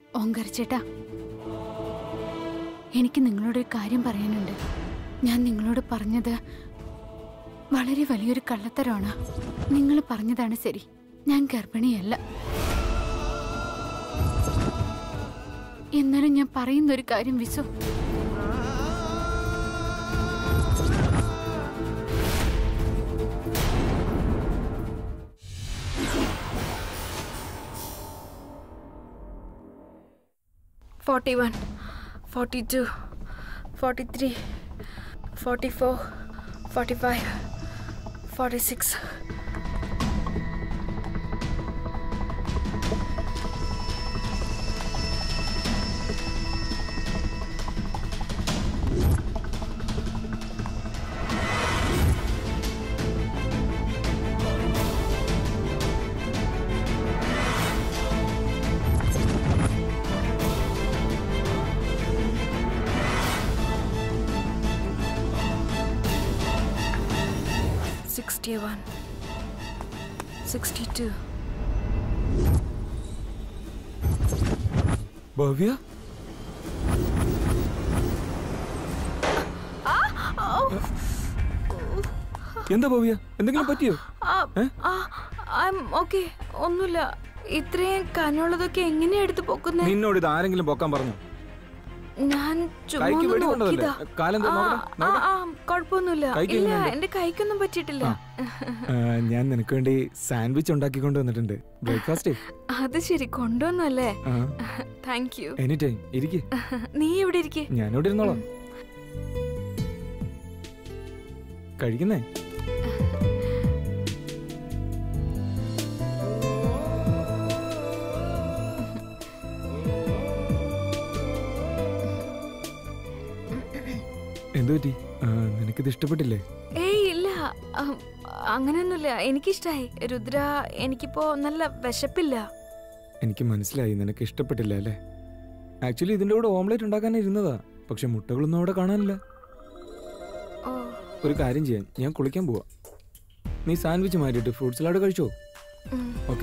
ഓങ്കാർ ചേട്ടാ എനിക്ക് നിങ്ങളോട് ഒരു കാര്യം പറയാനുണ്ട് ഞാൻ നിങ്ങളോട് പറഞ്ഞത് വളരെ വലിയൊരു കള്ളത്തരമാണ് നിങ്ങൾ പറഞ്ഞതാണ് ശരി ഞാൻ ഗർഭിണിയല്ല എന്നാലും ഞാൻ പറയുന്ന ഒരു കാര്യം വിസു forty one forty two forty three forty four forty five forty six sixty one sixty two Bhavya എന്താ ഭവ്യ എന്തെങ്കിലും പറ്റിയോ ഏ? ഓക്കെ ഒന്നുമില്ല ഇത്രയും കനമുള്ളതൊക്കെ എങ്ങനെയാ എടുത്ത് പൊക്കുന്നേ നിന്നോട് ഇത് ആരെങ്കിലും പൊക്കാൻ പറഞ്ഞു ഞാൻ ചുമ്മാ കൈക്ക് ഒന്ന് വെടി കൊണ്ടതല്ലേ? നോക്കിയതാ. കാലെന്താ? ആ, നോക്കട്ടെ, ആ, നോക്കട്ടെ. ആ, കുഴപ്പമൊന്നുമില്ല കൈക്ക് ഇല്ല എങ്ങനെയുണ്ട്? എന്റെ കൈക്കൊന്നും പറ്റിയിട്ടില്ല ആ, ഞാൻ നിനക്ക് വേണ്ടി സാൻഡ്വിച്ച് ഉണ്ടാക്കിക്കൊണ്ട് വന്നിട്ടുണ്ട് ബ്രേക്ക്ഫാസ്റ്റ് അത് ശരി കൊണ്ടുവന്നല്ലേ താങ്ക് യു എനി ടൈം ഇരിക്കെ നീ ഇവിടെ ഇരിക്കേ ഞാനിവിടെ ഇരുന്നോളാം കഴിക്കുന്നേ എന്തു പറ്റി ആ, നിനക്കിത് ഇഷ്ടപ്പെട്ടില്ലേ ഏയ് ഇല്ല അഹ്, അങ്ങനെയൊന്നുമില്ല എനിക്കിഷ്ടായി രുദ്ര എനിക്കിപ്പോ നല്ല വിശപ്പില്ല എനിക്ക് മനസ്സിലായി നിനക്ക് ഇഷ്ടപ്പെട്ടില്ല അല്ലേ ആക്ച്വലി ഇതിന്റെ കൂടെ ഓംലെറ്റ് ഉണ്ടാക്കാൻ ഇരുന്നതാ പക്ഷെ മുട്ടകളൊന്നും അവിടെ കാണാനില്ല ഓ ഒരു കാര്യം ചെയ്യാം ഞാൻ കുളിക്കാൻ പോവാ നീ സാൻഡ്വിച്ച് മാറ്റിയിട്ട് ഫ്രൂട്ട് സലാഡ് കഴിച്ചോ ഉം. ഓക്കെ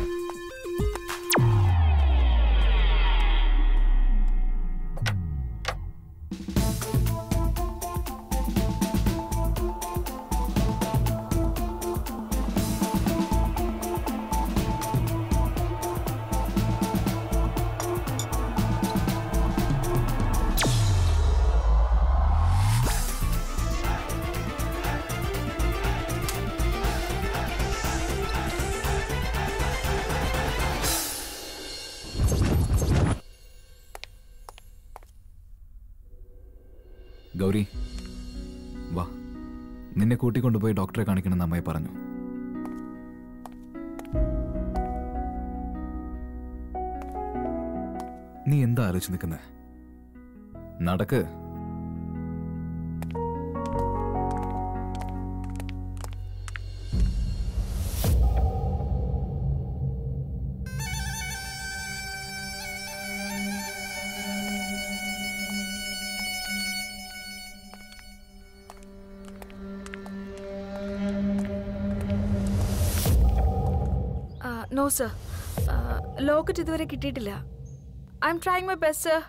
ഗൗരി വാ നിന്നെ കൂട്ടിക്കൊണ്ടുപോയി ഡോക്ടറെ കാണിക്കണമെന്ന് അമ്മായി പറഞ്ഞു നീ എന്താ ആലോചിച്ച് നിൽക്കുന്നേ നടക്ക് നോ സർ ലോക്കറ്റ് ഇതുവരെ കിട്ടിയിട്ടില്ല I'm trying my best sir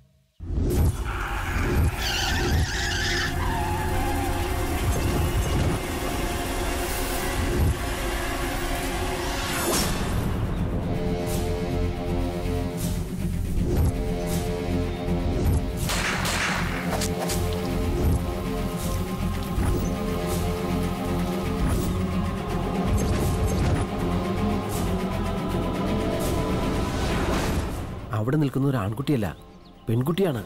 അവിടെ നിൽക്കുന്ന ഒരു ആൺകുട്ടിയല്ല പെൺകുട്ടിയാണ്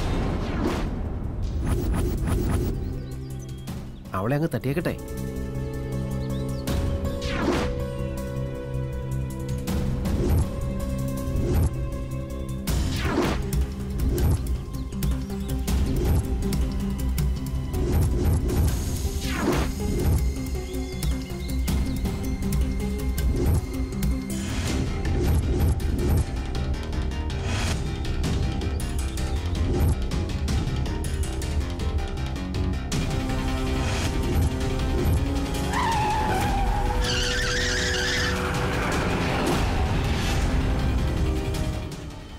അവളെ അങ്ങ് തട്ടിയേക്കട്ടെ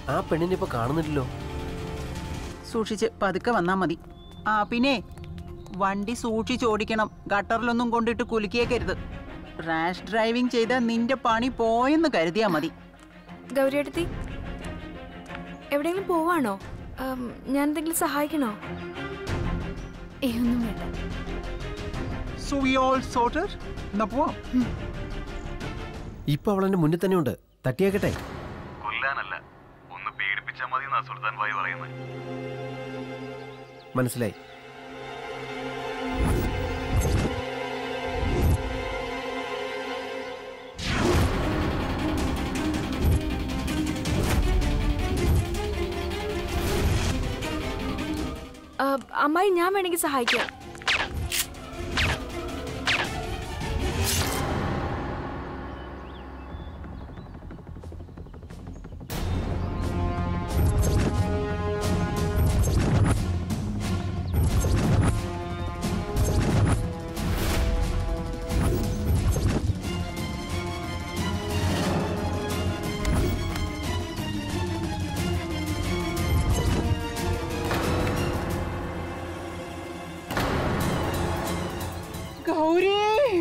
ആ പെണ്ണിനെ ഇപ്പൊ കാണുന്നില്ലല്ലോ സൂക്ഷിച്ച് പതുക്കെ വന്നാ മതി ആ പിന്നെ വണ്ടി സൂക്ഷിച്ച് ഓടിക്കണം ഗട്ടറിലൊന്നും കൊണ്ടിട്ട് കുലുക്കിയേക്കരുത് റാഷ് ഡ്രൈവിംഗ് ചെയ്താൽ നിന്റെ പണി പോയെന്ന് കരുതിയാ മതി ഗൗരിയെടുത്തി എവിടെയെങ്കിലും പോവാണോ ഉം, ഞാൻ എന്തെങ്കിലും സഹായിക്കണോ ഏ ഒന്നും വേണ്ട സോ വി ഓൾ സോർട്ടഡ് എന്നാ പോവാം ഇപ്പൊ അവൾ എന്റെ മുന്നിൽ തന്നെ ഉണ്ട് തട്ടിയേക്കട്ടെ കൊല്ലാനല്ല ഒന്ന് പേടിപ്പിച്ചാൽ മതി എന്നാ സുൽത്താൻ ഭായി പറയുന്നത് മനസ്സിലായി ആ, അമ്മായി ഞാൻ വേണമെങ്കിൽ സഹായിക്കാം ഗൗരി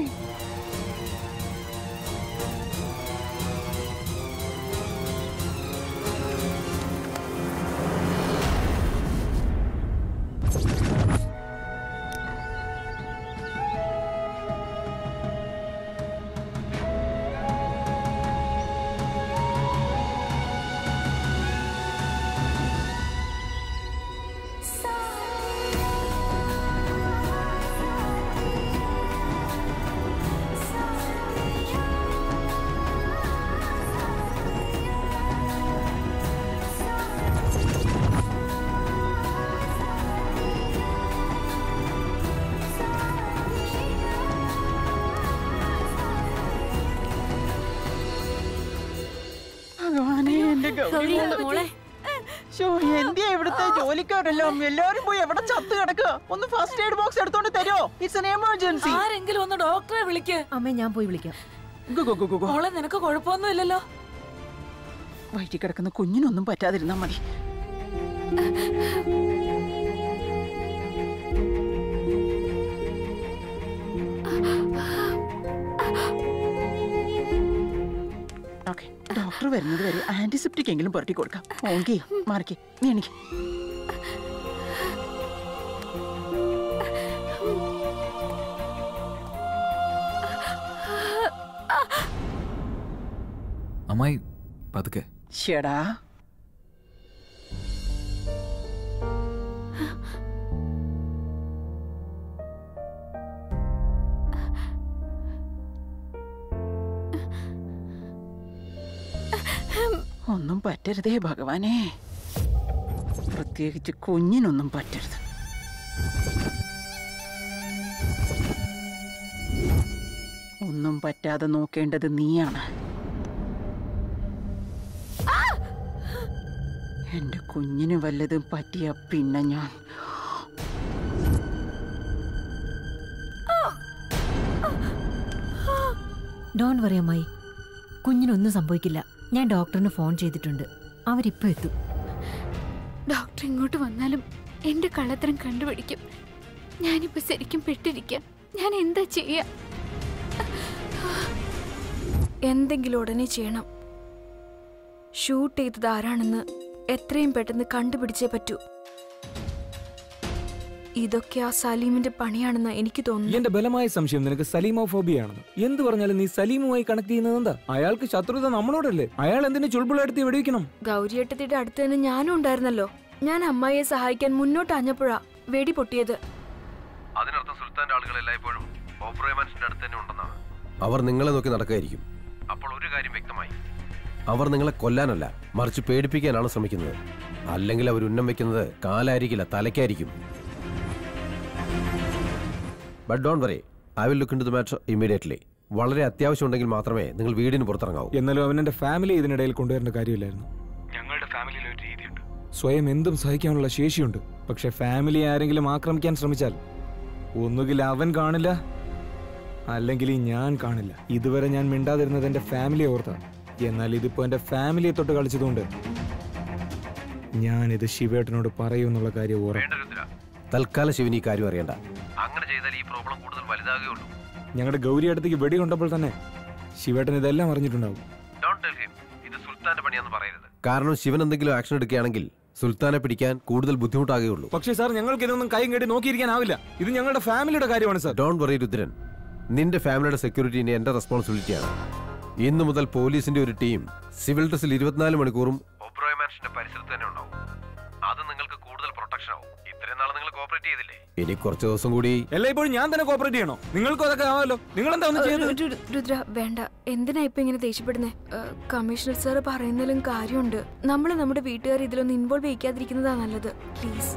ഭഗവാനെ എന്റെ ഗൗരി മോളെ ശോ, എന്തിയാ ഇവിടുത്തെ ജോലിക്കാരെല്ലാം എല്ലാരും പോയി എവിടെ ചത്ത് കിടക്കുക ഒന്ന് ഫസ്റ്റ് എയ്ഡ് ബോക്സ് എടുത്തോണ്ട് തരുമോ ഇറ്റ്സ് എൻ എമർജൻസി ആരെങ്കിലും ഒന്ന് ഡോക്ടറെ വിളിക്ക് അമ്മേ ഞാൻ പോയി വിളിക്കാം മോളെ നിനക്ക് കുഴപ്പമൊന്നുമില്ലല്ലോ വയറ്റി കിടക്കുന്ന കുഞ്ഞിനൊന്നും പറ്റാതിരുന്നാ മതി ഓക്കെ ഡോക്ടർ വരുന്നത് വരെ ആന്റിസെപ്റ്റിക് എങ്കിലും പുരട്ടി കൊടുക്കാം ഓങ്കി മാറിക്കേ നീ എനിക്ക് അമ്മായി പതുക്കെ ഷെടാ ഒന്നും പറ്റരുതേ ഭഗവാനെ പ്രത്യേകിച്ച് കുഞ്ഞിനൊന്നും പറ്റരുത് ഒന്നും പറ്റാതെ നോക്കേണ്ടത് നീയാണ് എന്റെ കുഞ്ഞിന് വല്ലതും പറ്റിയ പിന്നെ ഞാൻ ഡോൺ വറി അമ്മായി കുഞ്ഞിനൊന്നും സംഭവിക്കില്ല ഞാൻ ഡോക്ടറിന് ഫോൺ ചെയ്തിട്ടുണ്ട് അവരിപ്പോ എത്തും ഡോക്ടർ ഇങ്ങോട്ട് വന്നാലും എന്റെ കള്ളത്തരം കണ്ടുപിടിക്കും ഞാനിപ്പോ ശരിക്കും പെട്ടിരിക്കാം ഞാൻ എന്താ ചെയ്യാ എന്തെങ്കിലും ഉടനെ ചെയ്യണം ഷൂട്ട് ചെയ്തത് ആരാണെന്ന് എത്രയും പെട്ടെന്ന് കണ്ടുപിടിച്ചേ പറ്റൂ ഇതൊക്കെ ആ സലീമിന്റെ പണിയാണെന്ന് എനിക്ക് തോന്നുന്നു എന്റെ ബലമായ സംശയം നിനക്ക് സലീമോഫോബിയ ആണെന്ന് എന്ത് പറഞ്ഞാലും നീ സലീമുമായി കണക്ട് ചെയ്യുന്നത് എന്താ അയാൾക്ക് ശത്രുത നമ്മളോടല്ലേ അയാൾ എന്തിനു ചുൾബുളെടുത്ത് വെടിവെക്കണം ഗൗരിയേട്ടത്തിയുടെ അടുത്ത് തന്നെ ഞാനും ഉണ്ടായിരുന്നല്ലോ ഞാൻ അമ്മായിയെ സഹായിക്കാൻ മുന്നോട്ട് അഞ്ഞപ്പോഴാ വെടി പൊട്ടിയത് അതിനർത്ഥം സുൽത്താന്റെ ആളുകൾ എല്ലായ്പ്പോഴും ഓപ്പറേമൻസിന്റെ അടുത്ത് തന്നെ ഉണ്ടെന്നാണ് അവർ നിങ്ങളെ നോക്കി നടക്കായിരിക്കും അപ്പോൾ ഒരു കാര്യം വ്യക്തമായി അവർ നിങ്ങളെ കൊല്ലാനല്ല മറിച്ച് പേടിപ്പിക്കാനാണ് ശ്രമിക്കുന്നത് അല്ലെങ്കിൽ അവർ ഉന്നം വെക്കുന്നത് കാലായിരിക്കില്ല തലയ്ക്കായിരിക്കും but don't worry I will look into the matter immediately വളരെ അത്യാവശ്യം ഉണ്ടെങ്കിൽ മാത്രമേ നിങ്ങൾ വീടിന് പുറത്തിറങ്ങാവൂ എന്നാലും അവൻ എന്റെ ഫാമിലി ഇതിനിടയിൽ കൊണ്ടുവരേണ്ട കാര്യമില്ലായിരുന്നു ഞങ്ങളുടെ ഫാമിലിയിൽ ഒരു രീതിയുണ്ട് സ്വയം എന്തും സഹിക്കാനുള്ള ശേഷിയുണ്ട് പക്ഷെ ഫാമിലി ആരെങ്കിലും ആക്രമിക്കാൻ ശ്രമിച്ചാൽ ഒന്നുകിൽ അവൻ കാണില്ല അല്ലെങ്കിൽ ഈ ഞാൻ കാണില്ല ഇതുവരെ ഞാൻ മിണ്ടാതിരുന്നത് എന്റെ ഫാമിലിയെ ഓർത്താണ് എന്നാൽ ഇതിപ്പോ എന്റെ ഫാമിലിയെ തൊട്ട് കളിച്ചതുകൊണ്ട് ഞാനിത് ശിവേട്ടനോട് പറയുമെന്നുള്ള കാര്യം ഉറപ്പ് വേണ്ട രുദ്ര തൽക്കാലം ശിവന് ഈ കാര്യം അറിയണ്ട അങ്ങനെ ചെയ്താൽ ഈ പ്രോബ്ലം കൂടുതൽ വലുതാകുകയുള്ളൂ ഞങ്ങളുടെ ഗൗരി അടുത്തേക്ക് വെടി കൊണ്ടപ്പോൾ തന്നെ ശിവേട്ടൻ ഇതെല്ലാം അറിഞ്ഞിട്ടുണ്ടാവും ഡോണ്ട് ടെൽ ഹിം ഇത് സുൽത്താന്റെ പണിയാന്ന് പറയരുത് കാരണം ശിവൻ എന്തെങ്കിലും ആക്ഷൻ എടുക്കുകയാണെങ്കിൽ സുൽത്താനെ പിടിക്കാൻ കൂടുതൽ ബുദ്ധിമുട്ടാകുകയുള്ളൂ പക്ഷേ സാർ ഞങ്ങൾക്ക് ഇതൊന്നും കൈയും കെട്ടി നോക്കിയിരിക്കാനാവില്ല ഇത് ഞങ്ങളുടെ ഫാമിലിയുടെ കാര്യമാണ് സാർ ഡോണ്ട് വറി രുദ്രൻ നിന്റെ ഫാമിലിയുടെ സെക്യൂരിറ്റി ഇനി എന്റെ റെസ്പോൺസിബിലിറ്റിയാണ് ഇന്നു മുതൽ പോലീസിന്റെ ഒരു ടീം സിവിൽ ഡ്രസ്സിൽ ഇരുപത്തിനാല് മണിക്കൂറും ഓബ്രോയ് മാൻഷന്റെ പരിസരത്ത് തന്നെ ഉണ്ടാവും അത് നിങ്ങൾക്ക് കൂടുതൽ പ്രൊട്ടക്ഷൻ ആവും ഇത്രയും നാൾ നിങ്ങൾ കോപ്പറേറ്റ് ചെയ്തില്ലേ ഇനി കുറച്ച് ദിവസം കൂടി എല്ലായ്പ്പോഴും ഞാൻ തന്നെ കോപ്പറേറ്റ് ചെയ്യണോ നിങ്ങൾക്കും അതൊക്കെ ആവാമല്ലോ നിങ്ങൾ എന്താ ഒന്ന് ചെയ്തത് രു- രു- രുദ്ര വേണ്ട എന്തിനാ ഇപ്പൊ ഇങ്ങനെ ദേഷ്യപ്പെടുന്നേ ഏഹ്, കമ്മീഷണർ സാർ പറയുന്നതിലും കാര്യമുണ്ട് നമ്മൾ നമ്മുടെ വീട്ടുകാർ ഇതിലൊന്നും ഇൻവോൾവ് ചെയ്യിക്കാതിരിക്കുന്നതാ നല്ലത് പ്ലീസ്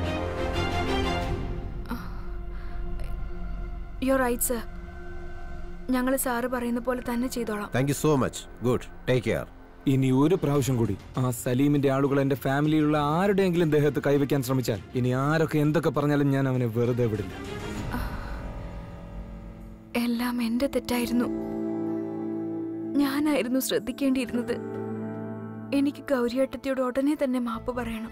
യോ റൈറ്റ് സർ ഞങ്ങൾ സാറ് പറയുന്ന പോലെ തന്നെ ചെയ്തോളാം thank you so much good take care ഇനി ഒരു പ്രാവശ്യം കൂടി ആ സലീമിന്റെ ആളുകൾ എന്റെ ഫാമിലിയിലുള്ള ആരുടെയെങ്കിലും ദേഹത്ത് കൈവയ്ക്കാൻ ശ്രമിച്ചാൽ ഇനി ആരൊക്കെ എന്തൊക്കെ പറഞ്ഞാലും ഞാൻ അവനെ വെറുതെ വിടില്ല എല്ലാം എന്റെ തെറ്റായിരുന്നു ഞാനായിരുന്നു ശ്രദ്ധിക്കേണ്ടിയിരുന്നത് എനിക്ക് ഗൗരിയേട്ടത്തിയോട് ഉടനെ തന്നെ മാപ്പ് പറയണം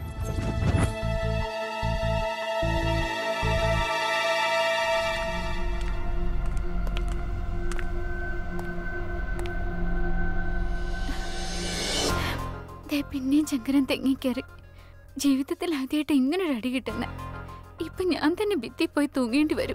ദേ പിന്നെയും ചങ്കരൻ തെങ്ങിക്കയറി ജീവിതത്തിൽ ആദ്യമായിട്ട് ഇങ്ങനൊരു അടി കിട്ടുന്ന ഇപ്പൊ ഞാൻ തന്നെ ഭിത്തി പോയി തൂങ്ങേണ്ടി വരും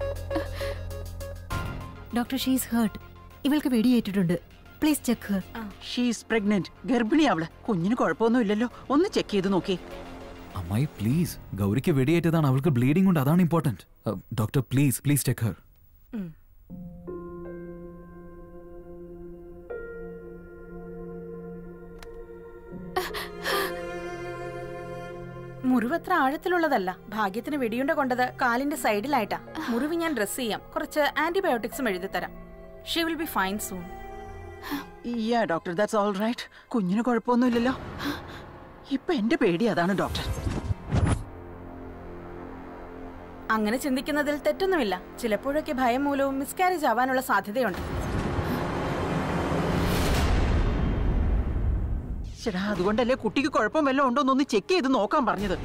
ഡോക്ടർ ഷീസ് ഹേർട്ട് ഇവൾക്ക് വെടിയേറ്റിട്ടുണ്ട് please check her she's pregnant ഗർഭിണി അവള് കുഞ്ഞിന് കുഴപ്പമൊന്നുമില്ലല്ലോ ഒന്ന് ചെക്ക് ചെയ്ത് നോക്കി അമ്മായി പ്ലീസ് ഗൗരിക്ക് വെടിയേറ്റതാണ് അവൾക്ക് ബ്ലീഡിംഗ് ഉണ്ട് അതാണ് important doctor please please check her മുറിവത്ര ആഴത്തിലുള്ളതല്ല ഭാഗ്യത്തിന് വെടിയുണ്ട കൊണ്ടത് കാലിന്റെ സൈഡിലായിട്ടാ മുറിവ് ഞാൻ ഡ്രസ് ചെയ്യാം കുറച്ച് ആന്റിബയോട്ടിക്സും എഴുതി തരാം she will be fine soon ya doctor that's all right കുഞ്ഞിന് കുഴപ്പമൊന്നുമില്ലല്ലോ ഇപ്പൊ എന്റെ പേടി അതാണ് ഡോക്ടർ അങ്ങനെ ചിന്തിക്കുന്നതിൽ തെറ്റൊന്നുമില്ല ചിലപ്പോഴൊക്കെ ഭയം മൂലവും മിസ്കാരേജ് ആവാനുള്ള സാധ്യതയുണ്ട് ചേട്ടാ അതുകൊണ്ടല്ലേ കുട്ടിക്ക് കുഴപ്പം വല്ലതും ഉണ്ടോ എന്നൊന്ന് ചെക്ക് ചെയ്ത് നോക്കാൻ പറഞ്ഞത്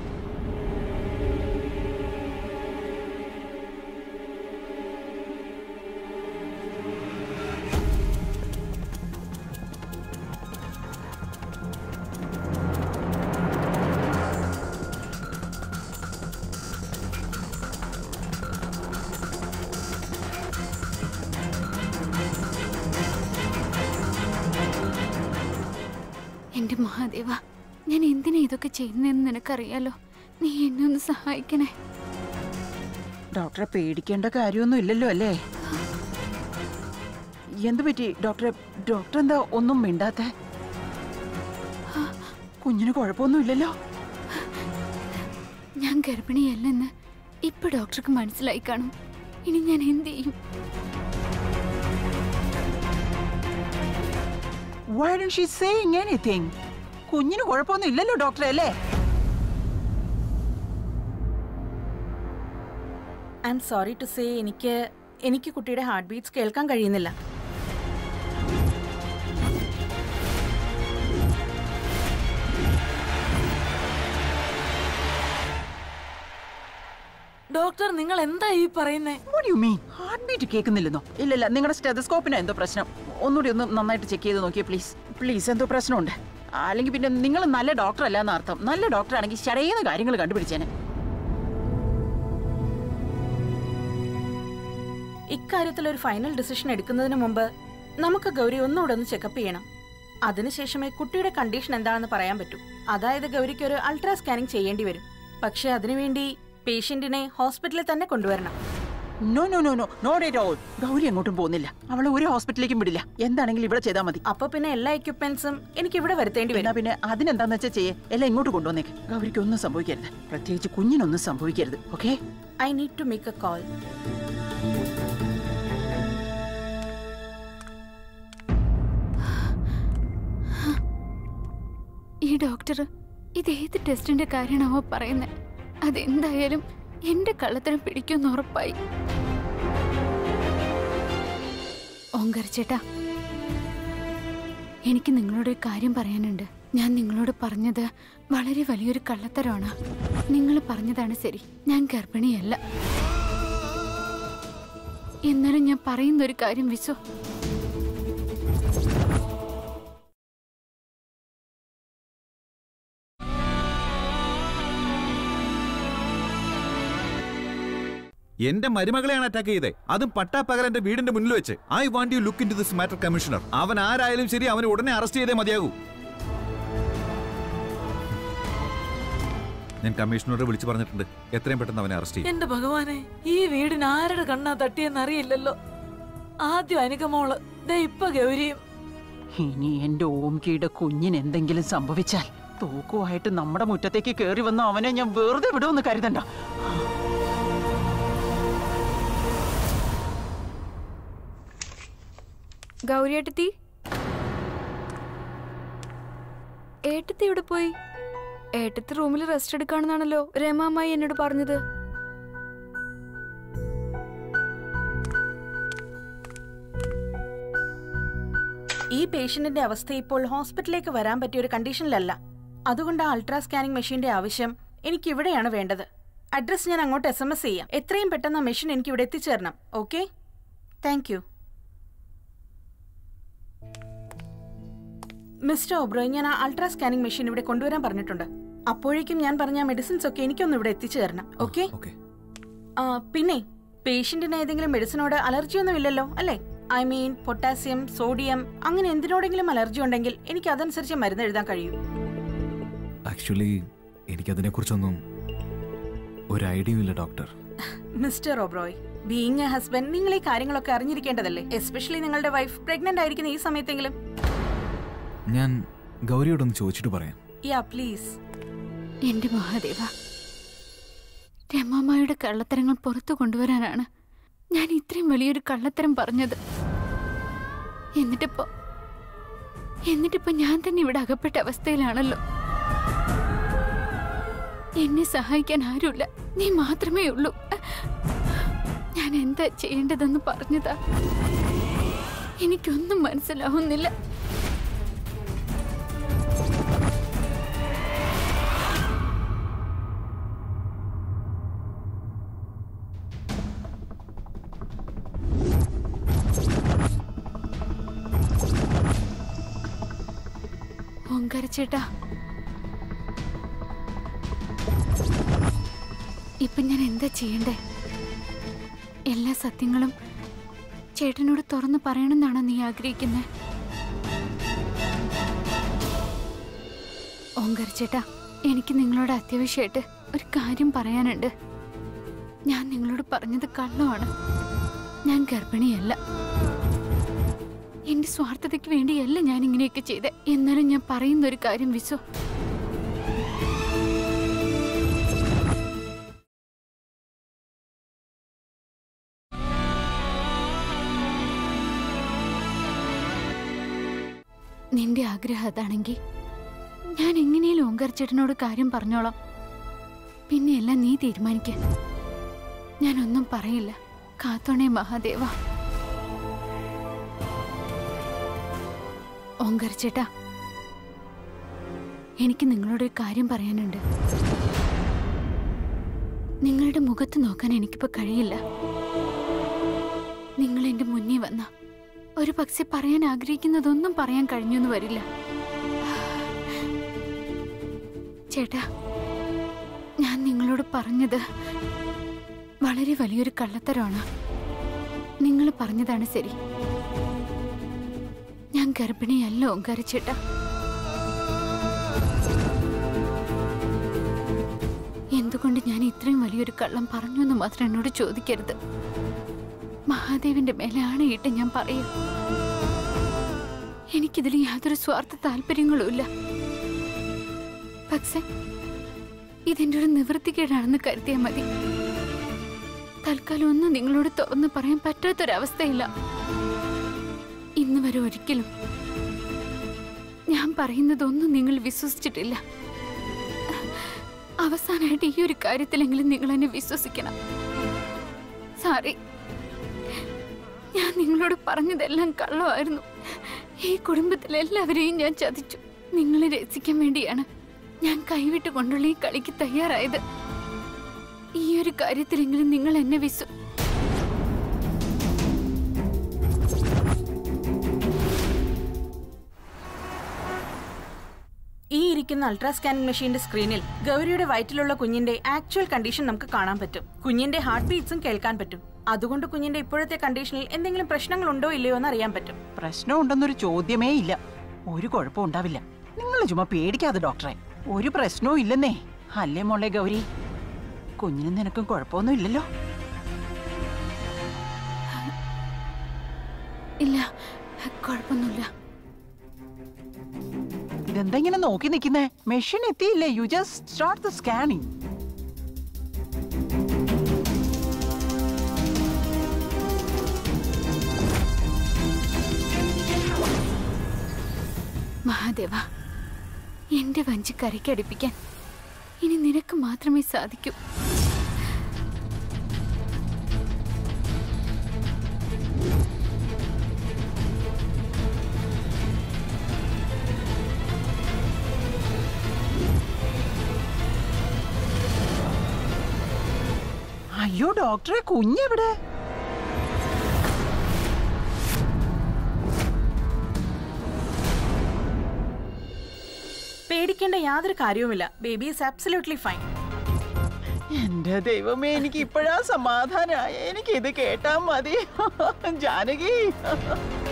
എന്റെ മഹാദേവ ഞാൻ എന്തിനാ ഇതൊക്കെ ചെയ്യുന്നതെന്ന് നിനക്കറിയാലോ നീ എന്നെ ഒന്ന് സഹായിക്കണേ ഡോക്ടറെ പേടിക്കേണ്ട കാര്യമൊന്നും ഇല്ലല്ലോ അല്ലേ എന്ത് പറ്റി ഡോക്ടറെ ഡോക്ടർ എന്താ ഒന്നും മിണ്ടാത്തെ കുഞ്ഞിന് കുഴപ്പമൊന്നും ഇല്ലല്ലോ ഞാൻ ഗർഭിണിയല്ലെന്ന് ഇപ്പൊ ഡോക്ടർക്ക് മനസ്സിലായി കാണും ഇനി ഞാൻ എന്ത് ചെയ്യും Why didn't she saying anything? കുഞ്ഞിന് കുഴപ്പമൊന്നും ഇല്ലല്ലോ ഡോക്ടറെ അല്ലേ I'm sorry to say എനിക്ക് എനിക്ക് കുട്ടിയുടെ ഹാർട്ട് ബീറ്റ്സ് കേൾക്കാൻ കഴിയുന്നില്ല ഡോക്ടർ നിങ്ങൾ എന്താ ഈ പറയുന്നേ What do you mean? Heart beat കേൾക്കുന്നില്ലെന്നോ ഇല്ലല്ല നിങ്ങളുടെ സ്റ്റെതസ്കോപ്പിന് എന്തോ പ്രശ്നം ഒന്നുകൂടി ഒന്ന് നന്നായിട്ട് ചെക്ക് ചെയ്ത് നോക്കിയേ പ്ലീസ് പ്ലീസ് എന്തോ പ്രശ്നമുണ്ട് അല്ലെങ്കിൽ പിന്നെ നിങ്ങൾ നല്ല ഡോക്ടർ അല്ല എന്ന് അർത്ഥം നല്ല ഡോക്ടർ ആണെങ്കിൽ ശരയുന്ന കാര്യങ്ങൾ കണ്ടുപിടിച്ചേനെ ഇക്കാര്യത്തിൽ ഒരു ഫൈനൽ ഡിസിഷൻ എടുക്കുന്നതിന് മുമ്പ് നമുക്ക് ഗൗരി ഒന്നുകൂടെ ഒന്ന് ചെക്കപ്പ് ചെയ്യണം അതിനുശേഷമേ കുട്ടിയുടെ കണ്ടീഷൻ എന്താണെന്ന് പറയാൻ പറ്റൂ അതായത് ഗൗരിക്ക് ഒരു അൾട്രാ സ്കാനിങ് ചെയ്യേണ്ടി വരും പക്ഷെ അതിനുവേണ്ടി പേഷ്യന്റിനെ ഹോസ്പിറ്റലിൽ തന്നെ കൊണ്ടുവരണം no no no no not at all Gauri എങ്ങോട്ടും പോകുന്നില്ല അവളെ ഒരു ഹോസ്പിറ്റലിലേക്കും വിടില്ല എന്താണെങ്കിലും ഇവിടെ ചെയ്താൽ മതി അപ്പൊ പിന്നെ എല്ലാ എക്യുപ്മെന്റ്സും എനിക്ക് ഇവിടെ വരുത്തേണ്ടി എന്നാ വരും പിന്നെ അതിനെന്താന്ന് വെച്ചാൽ ചെയ്യേ എല്ലാം ഇങ്ങോട്ട് കൊണ്ടുവന്നേക്ക് ഗൗരിക്ക് ഒന്നും സംഭവിക്കരുത് പ്രത്യേകിച്ച് കുഞ്ഞിനൊന്നും സംഭവിക്കരുത് okay I need to make a call ഈ ഡോക്ടർ ഇത് ഏത് ടെസ്റ്റിന്റെ കാര്യമാണോ പറയുന്നത് അതെന്തായാലും എന്റെ കള്ളത്തരം പിടിക്കുമെന്ന് ഉറപ്പായി ഓങ്കർ ചേട്ടാ എനിക്ക് നിങ്ങളോട് ഒരു കാര്യം പറയാനുണ്ട് ഞാൻ നിങ്ങളോട് പറഞ്ഞത് വളരെ വലിയൊരു കള്ളത്തരമാണ് നിങ്ങൾ പറഞ്ഞതാണ് ശരി ഞാൻ ഗർഭിണിയല്ല എന്നാലും ഞാൻ പറയുന്ന ഒരു കാര്യം വിശ്വ എന്റെ മരുമകളെയാണ് അറ്റാക്ക് ചെയ്തേ അതും പട്ടാപ്പകൽ എന്റെ വീടിന്റെ മുന്നിൽ വെച്ച് I want you look into this matter commissioner അവൻ ആരായാലും ശരി അവനെ ഉടനെ അറസ്റ്റ് ചെയ്തേ മതിയാകൂ ഞാൻ കമ്മീഷണറെ വിളിച്ചു പറഞ്ഞിട്ടുണ്ട് എത്രയും പെട്ടെന്ന് അവനെ അറസ്റ്റ് ചെയ്യും എന്റെ ഭഗവാനെ ഈ വീടിന് ആരുടെ കണ്ണാ തട്ടിയെന്ന് അറിയില്ലല്ലോ ആദ്യം അനുഗമോള് ദേ ഇപ്പൊ ഗൗരിയും ഇനി എന്റെ ഓംകിയുടെ കുഞ്ഞിന് എന്തെങ്കിലും സംഭവിച്ചാൽ തൂക്കുമായിട്ട് നമ്മുടെ മുറ്റത്തേക്ക് കയറി വന്ന അവനെ ഞാൻ വെറുതെ വിടുമെന്ന് കരുതണ്ട ഗൗരി ഏട്ടത്തി ഏട്ടത്തി എവിടെ പോയി ഏട്ടത്തി റൂമിൽ റെസ്റ്റ് എടുക്കാണെന്നാണല്ലോ രമാമായി എന്നോട് പറഞ്ഞത് ഈ പേഷ്യന്റിന്റെ അവസ്ഥ ഇപ്പോൾ ഹോസ്പിറ്റലിലേക്ക് വരാൻ പറ്റിയ ഒരു കണ്ടീഷനിലല്ല അതുകൊണ്ട് ആ അൾട്രാ സ്കാനിംഗ് മെഷീന്റെ ആവശ്യം എനിക്ക് ഇവിടെയാണ് വേണ്ടത് അഡ്രസ് ഞാൻ അങ്ങോട്ട് എസ് എം എസ് ചെയ്യാം എത്രയും പെട്ടെന്ന് ആ മെഷീൻ എനിക്ക് ഇവിടെ എത്തിച്ചേരണം okay thank you mister Oberoi ഞാൻ ആ അൾട്രാ സ്കാനിംഗ് മെഷീൻ ഇവിടെ കൊണ്ടുവരാൻ പറഞ്ഞിട്ടുണ്ട് അപ്പോഴേക്കും ഞാൻ പറഞ്ഞ മെഡിസിൻസ് ഒക്കെ എനിക്കൊന്ന് ഇവിടെ എത്തിച്ചു തരണം ഓക്കെ ആ പിന്നെ പേഷ്യന്റിന് ഏതെങ്കിലും മെഡിസിനോട് അലർജി ഒന്നും ഇല്ലല്ലോ അല്ലേ ഐ മീൻ പൊട്ടാസ്യം സോഡിയം അങ്ങനെ എന്തിനോടെങ്കിലും അലർജി ഉണ്ടെങ്കിൽ എനിക്ക് അതനുസരിച്ച് മരുന്ന് എഴുതാൻ കഴിയൂ ആക്ച്വലി എനിക്കതിനെക്കുറിച്ചൊന്നും ഒരു ഐഡിയയും ഇല്ല doctor mister Oberoi being a husband നിങ്ങൾ ഈ കാര്യങ്ങളൊക്കെ അറിഞ്ഞിരിക്കേണ്ടതല്ലേ എസ്പെഷ്യലി നിങ്ങളുടെ വൈഫ് പ്രഗ്നന്റ് ആയിരിക്കുന്ന ഈ സമയത്തെങ്കിലും ഞാൻ ഗൗരിയോടൊന്ന് ചോദിച്ചിട്ട് പറയാം യാ പ്ലീസ് എന്റെ മഹാദേവ രമാമായുടെ കള്ളത്തരങ്ങൾ പുറത്തു കൊണ്ടുവരാനാണ് ഞാൻ ഇത്രയും വലിയൊരു കള്ളത്തരം പറഞ്ഞത് എന്നിട്ടിപ്പോ എന്നിട്ടിപ്പോ ഞാൻ തന്നെ ഇവിടെ അകപ്പെട്ട അവസ്ഥയിലാണല്ലോ എന്നെ സഹായിക്കാൻ ആരുമില്ല നീ മാത്രമേ ഉള്ളൂ ഞാൻ എന്താ ചെയ്യേണ്ടതെന്ന് പറഞ്ഞതാ എനിക്കൊന്നും മനസ്സിലാവുന്നില്ല ഓങ്കാരച്ചേട്ടാ ഇപ്പൊ ഞാൻ എന്താ ചെയ്യണ്ടേ എല്ലാ സത്യങ്ങളും ചേട്ടനോട് തുറന്നു പറയണമെന്നാണോ നീ ആഗ്രഹിക്കുന്നത് ഓങ്കാരച്ചേട്ടാ എനിക്ക് നിങ്ങളോട് അത്യാവശ്യമായിട്ട് ഒരു കാര്യം പറയാനുണ്ട് ഞാൻ നിങ്ങളോട് പറഞ്ഞത് കള്ളമാണ് ഞാൻ ഗർഭിണിയല്ല എന്റെ സ്വാർത്ഥതയ്ക്ക് വേണ്ടിയല്ല ഞാൻ ഇങ്ങനെയൊക്കെ ചെയ്തത് എന്നാലും ഞാൻ പറയുന്ന ഒരു കാര്യം വിശ്വ നിന്റെ ആഗ്രഹം അതാണെങ്കിൽ ഞാൻ എങ്ങനെയും ഓങ്കാർ ചേട്ടനോട് കാര്യം പറഞ്ഞോളാം പിന്നെ എല്ലാം നീ തീരുമാനിക്ക ഞാനൊന്നും പറയില്ല കാത്തോണേ മഹാദേവ ഓങ്കാർ ചേട്ടാ എനിക്ക് നിങ്ങളോടൊരു കാര്യം പറയാനുണ്ട് നിങ്ങളുടെ മുഖത്ത് നോക്കാൻ എനിക്കിപ്പോ കഴിയില്ല നിങ്ങൾ എന്റെ മുന്നിൽ വന്ന ഒരു പക്ഷെ പറയാൻ ആഗ്രഹിക്കുന്നതൊന്നും പറയാൻ കഴിഞ്ഞൊന്നും വരില്ല ചേട്ടാ ഞാൻ നിങ്ങളോട് പറഞ്ഞത് വളരെ വലിയൊരു കള്ളത്തരമാണ് നിങ്ങൾ പറഞ്ഞതാണ് ശരി ഞാൻ ഗർഭിണിയല്ല ഓങ്കാര ചേട്ടാ എന്തുകൊണ്ട് ഞാൻ ഇത്രയും വലിയൊരു കള്ളം പറഞ്ഞു എന്ന് മാത്രം എന്നോട് ചോദിക്കരുത് മഹാദേവിന്റെ മേലെ ആണയിട്ട് ഞാൻ പറയാം എനിക്കിതിൽ യാതൊരു സ്വാർത്ഥ താല്പര്യങ്ങളുമില്ല പക്ഷെ ഇതെന്റെ ഒരു നിവൃത്തികേടാണെന്ന് കരുതിയാൽ മതി തൽക്കാലം ഒന്നും നിങ്ങളോട് തുറന്ന് പറയാൻ പറ്റാത്തൊരവസ്ഥയില്ല ഇന്ന് വരെ ഒരിക്കലും ഞാൻ പറയുന്നതൊന്നും നിങ്ങൾ വിശ്വസിച്ചിട്ടില്ല അവസാനമായിട്ട് ഈ ഒരു കാര്യത്തിലെങ്കിലും നിങ്ങൾ എന്നെ വിശ്വസിക്കണം സാറി ഞാൻ നിങ്ങളോട് പറഞ്ഞതെല്ലാം കള്ളമായിരുന്നു ഈ കുടുംബത്തിലെ എല്ലാവരെയും ഞാൻ ചതിച്ചു നിങ്ങളെ രസിക്കാൻ വേണ്ടിയാണ് ഞാൻ കൈവിട്ട് കൊണ്ടുള്ള ഈ കളിക്ക് തയ്യാറായത് ഈ ഒരു കാര്യത്തിലെങ്കിലും നിങ്ങൾ എന്നെ വിശ്വ ഈ ഇരിക്കുന്ന അൾട്രാ സ്കാനിംഗ് മെഷീന്റെ സ്ക്രീനിൽ ഗൗരിയുടെ വയറ്റിലുള്ള കുഞ്ഞിന്റെ ആക്ച്വൽ കണ്ടീഷൻ നമുക്ക് കാണാൻ പറ്റും കുഞ്ഞിന്റെ ഹാർട്ട് ബീറ്റ്സും കേൾക്കാൻ പറ്റും അതുകൊണ്ട് കുഞ്ഞിന്റെ ഇപ്പോഴത്തെ കണ്ടീഷനിൽ എന്തെങ്കിലും പ്രശ്നങ്ങൾ ഉണ്ടോ ഇല്ലയോ എന്ന് അറിയാൻ പറ്റും പ്രശ്നം ഉണ്ടെന്നൊരു ചോദ്യമേ ഇല്ല ഒരു കുഴപ്പം ഉണ്ടാവില്ല നിങ്ങൾ ചുമ്മാ പേടിക്കാതെ ഡോക്ടറെ ഒരു പ്രശ്നവും ഇല്ലെന്നേ അല്ലേ മോളെ ഗൗരി കുഞ്ഞിനും നിനക്കും കുഴപ്പമൊന്നും ഇല്ലല്ലോ ഇല്ല കുഴപ്പമൊന്നുമില്ല ഇതെന്താ ഇങ്ങനെ നോക്കി നിൽക്കുന്നേ മെഷീൻ എത്തിയില്ലേ you just start the scanning Mahadeva എന്റെ വഞ്ചി കരയ്ക്കടിപ്പിക്കാൻ ഇനി നിനക്ക് മാത്രമേ സാധിക്കൂ അയ്യോ ഡോക്ടറെ കുഞ്ഞെവിടെ പേടിക്കേണ്ട യാതൊരു കാര്യവുമില്ല ബേബി ഈസ് അബ്സല്യൂട്ട്ലി ഫൈൻ എന്റെ ദൈവമേ എനിക്ക് ഇപ്പോഴാ സമാധാനായ എനിക്ക് ഇത് കേട്ടാ മതി ജാനകി